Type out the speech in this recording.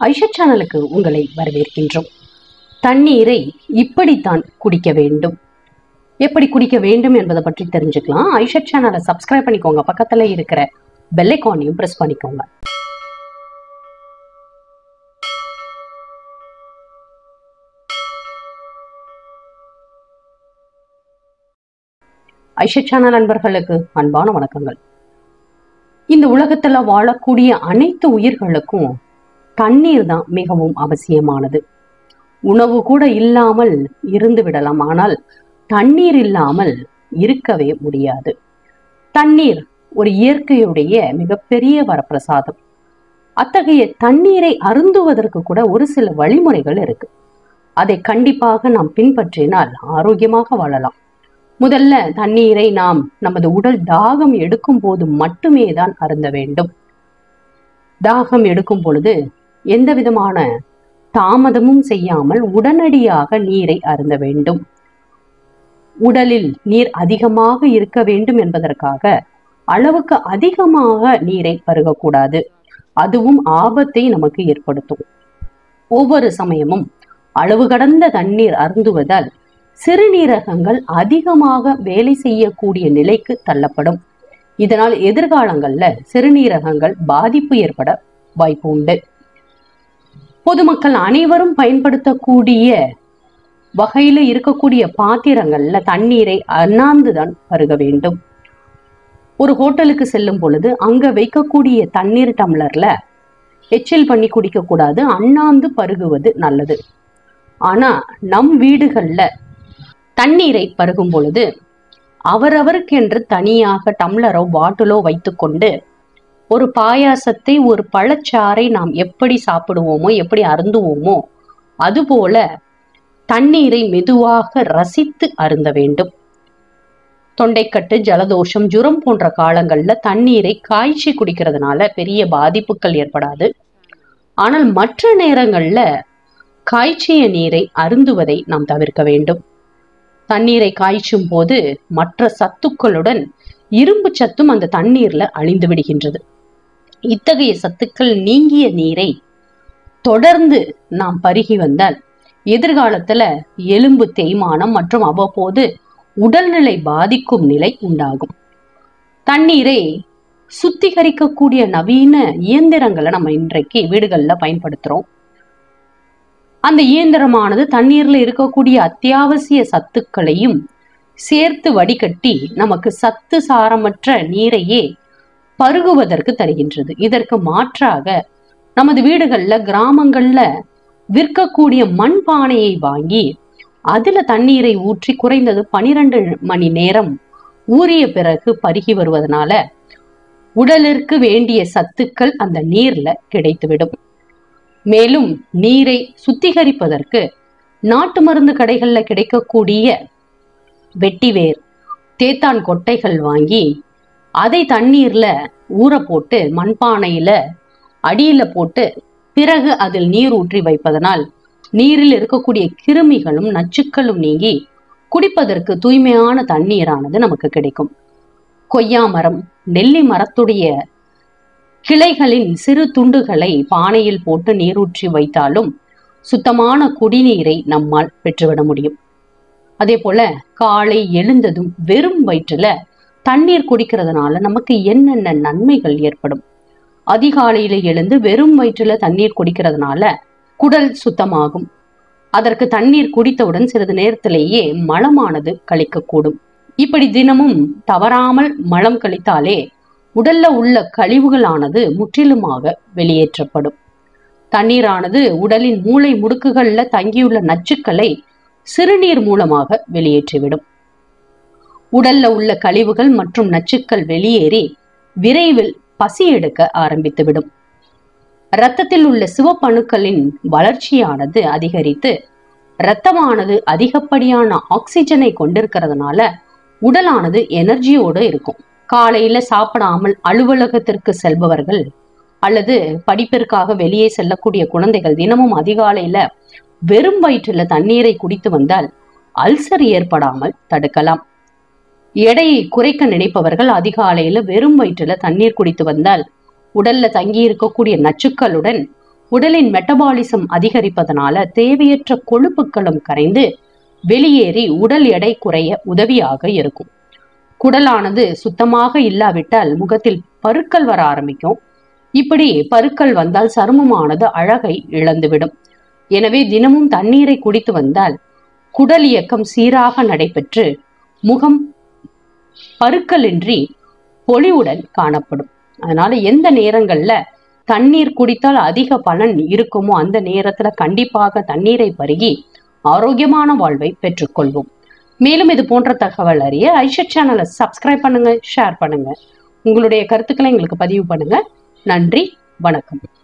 ஐஷா சேனலுக்கு உங்களை வரவேற்கின்றோம் தண்ணீரை இப்படித்தான் குடிக்க வேண்டும் எப்படி குடிக்க வேண்டும் என்பதை பற்றி தெரிஞ்சுக்கலாம் ஐஷா சேனலை சப்ஸ்கிரைப் பண்ணிக்கோங்க பக்கத்துல இருக்கிற பெல்லைக்கானையும் பிரஸ் பண்ணிக்கோங்க ஐஷா சேனல் நண்பர்களுக்கு அன்பான வணக்கங்கள் இந்த உலகத்துல வாழக்கூடிய அனைத்து உயிர்களுக்கும் தண்ணீர் தான் மிகவும் அவசியமானது உணவு கூட இல்லாமல் இருந்து விடலாம் ஆனால் தண்ணீர் இல்லாமல் இருக்கவே முடியாது தண்ணீர் ஒரு இயற்கையுடைய மிகப்பெரிய வரப்பிரசாதம் அத்தகைய தண்ணீரை அருந்துவதற்கு கூட ஒரு சில வழிமுறைகள் இருக்கு அதை கண்டிப்பாக நாம் பின்பற்றினால் ஆரோக்கியமாக வாழலாம் முதல்ல தண்ணீரை நாம் நமது உடல் தாகம் எடுக்கும் போது மட்டுமே தான் அருந்த வேண்டும் தாகம் எடுக்கும் பொழுது எந்த விதமான தாமதமும் செய்யாமல் உடனடியாக நீரை அருந்த வேண்டும் உடலில் நீர் அதிகமாக இருக்க வேண்டும் என்பதற்காக அளவுக்கு அதிகமாக நீரை பருகக்கூடாது அதுவும் ஆபத்தை நமக்கு ஏற்படுத்தும் ஒவ்வொரு சமயமும் அளவு கடந்த தண்ணீர் அருந்துவதால் சிறுநீரகங்கள் அதிகமாக வேலை செய்யக்கூடிய நிலைக்கு தள்ளப்படும் இதனால் எதிர்காலங்கள்ல சிறுநீரகங்கள் பாதிப்பு ஏற்பட வாய்ப்பு உண்டு பொதுமக்கள் அனைவரும் பயன்படுத்தக்கூடிய வகையில இருக்கக்கூடிய பாத்திரங்கள்ல தண்ணீரை அண்ணாந்துதான் பருக வேண்டும் ஒரு ஹோட்டலுக்கு செல்லும் பொழுது அங்க வைக்கக்கூடிய தண்ணீர் டம்ளர்ல எச்சில் பண்ணி குடிக்க கூடாது அண்ணாந்து பருகுவது நல்லது ஆனா நம் வீடுகள்ல தண்ணீரை பருகும் பொழுது அவரவருக்கென்று தனியாக டம்ளரோ பாட்டிலோ வைத்துக்கொண்டு ஒரு பாயாசத்தை ஒரு பழச்சாறை நாம் எப்படி சாப்பிடுவோமோ எப்படி அருந்துவோமோ அதுபோல தண்ணீரை மெதுவாக ரசித்து அருந்த வேண்டும் தொண்டைக்கட்டு ஜலதோஷம் ஜுரம் போன்ற காலங்கள்ல தண்ணீரை காய்ச்சி குடிக்கிறதுனால பெரிய பாதிப்புகள் ஏற்படாது ஆனால் மற்ற நேரங்கள்ல காய்ச்சிய நீரை அருந்துவதை நாம் தவிர்க்க வேண்டும் தண்ணீரை காய்ச்சும் போது மற்ற சத்துக்களுடன் இரும்பு சத்தும் அந்த தண்ணீர்ல அழிந்து விடுகின்றது இத்தகைய சத்துக்கள் நீங்கிய நீரை தொடர்ந்து நாம் பருகி வந்தால் எதிர்காலத்துல எலும்பு தேய்மானம் மற்றும் அவ்வப்போது உடல்நிலை பாதிக்கும் நிலை உண்டாகும் தண்ணீரை சுத்திகரிக்கக்கூடிய நவீன இயந்திரங்களை நம்ம இன்றைக்கு வீடுகள்ல பயன்படுத்துறோம் அந்த இயந்திரமானது தண்ணீர்ல இருக்கக்கூடிய அத்தியாவசிய சத்துக்களையும் சேர்த்து வடிகட்டி நமக்கு சத்து சாரமற்ற நீரையே பருகுவதற்கு தருகின்றது இதற்கு மாற்றாக நமது வீடுகள்ல கிராமங்கள்ல விற்கக்கூடிய மண் பானையை வாங்கி அதுல தண்ணீரை ஊற்றி குறைந்தது பனிரெண்டு மணி நேரம் ஊறிய பிறகு பருகி வருவதனால உடலிற்கு வேண்டிய சத்துக்கள் அந்த நீர்ல கிடைத்துவிடும் மேலும் நீரை சுத்திகரிப்பதற்கு நாட்டு மருந்து கடைகள்ல கிடைக்கக்கூடிய வெட்டிவேர் தேத்தான் கொட்டைகள் வாங்கி அதை தண்ணீர்ல ஊற போட்டு மண்பானையில அடியில போட்டு பிறகு அதில் நீர் ஊற்றி வைப்பதனால் நீரில் இருக்கக்கூடிய கிருமிகளும் நச்சுக்களும் நீங்கி குடிப்பதற்கு தூய்மையான தண்ணீரானது நமக்கு கிடைக்கும் கொய்யா மரம் நெல்லி மரத்துடைய கிளைகளின் சிறு துண்டுகளை பானையில் போட்டு நீரூற்றி வைத்தாலும் சுத்தமான குடிநீரை நம்மால் பெற்றுவிட முடியும் அதே போல காலை எழுந்ததும் வெறும் வயிற்றுல தண்ணீர் குடிக்கிறதுனால நமக்கு என்னென்ன நன்மைகள் ஏற்படும் அதிகாலையில எழுந்து வெறும் வயிற்றுல தண்ணீர் குடிக்கிறதுனால குடல் சுத்தமாகும் அதற்கு தண்ணீர் குடித்தவுடன் சிறிது நேரத்திலேயே மலமானது கழிக்கக்கூடும் இப்படி தினமும் தவறாமல் மலம் கழித்தாலே உடல்ல உள்ள கழிவுகளானது முற்றிலுமாக வெளியேற்றப்படும் தண்ணீரானது உடலின் மூளை முடுக்குகள்ல தங்கியுள்ள நச்சுக்களை சிறுநீர் மூலமாக வெளியேற்றிவிடும் உடல்ல உள்ள கழிவுகள் மற்றும் நச்சுக்கள் வெளியேறி விரைவில் பசி எடுக்க ஆரம்பித்துவிடும் இரத்தத்தில் உள்ள சிவப்பணுக்களின் வளர்ச்சியானது அதிகரித்து இரத்தமானது அதிகப்படியான ஆக்சிஜனை கொண்டிருக்கிறதுனால உடலானது எனர்ஜியோடு இருக்கும் காலையில சாப்பிடாமல் அலுவலகத்திற்கு செல்பவர்கள் அல்லது படிப்பிற்காக வெளியே செல்லக்கூடிய குழந்தைகள் தினமும் அதிகாலையில வெறும் வயிற்றுல தண்ணீரை குடித்து வந்தால் அல்சர் ஏற்படாமல் தடுக்கலாம் எடையை குறைக்க நினைப்பவர்கள் அதிகாலையில வெறும் வயிற்றுல தண்ணீர் குடித்து வந்தால் உடல்ல தங்கி இருக்கக்கூடிய நச்சுக்களுடன் உடலின் மெட்டபாலிசம் அதிகரிப்பதனால தேவையற்ற கொழுப்புகளும் கரைந்து வெளியேறி உடல் எடை குறைய உதவியாக இருக்கும் குடலானது சுத்தமாக இல்லாவிட்டால் முகத்தில் பருக்கள் வர ஆரம்பிக்கும் இப்படி பருக்கள் வந்தால் சருமமானது அழகை இழந்துவிடும் எனவே தினமும் தண்ணீரை குடித்து வந்தால் குடல் இயக்கம் சீராக நடைபெற்று முகம் பருக்களின்றி பொலிவுடன் காணப்படும் அதனால எந்த நேரங்கள்ல தண்ணீர் குடித்தால் அதிக பலன் இருக்குமோ அந்த நேரத்துல கண்டிப்பாக தண்ணீரை பருகி ஆரோக்கியமான வாழ்வை பெற்றுக்கொள்வோம் மேலும் இது போன்ற தகவல் அறிய ஐஷட் சேனலை சப்ஸ்கிரைப் பண்ணுங்க ஷேர் பண்ணுங்க உங்களுடைய கருத்துக்களை எங்களுக்கு பதிவு பண்ணுங்க நன்றி வணக்கம்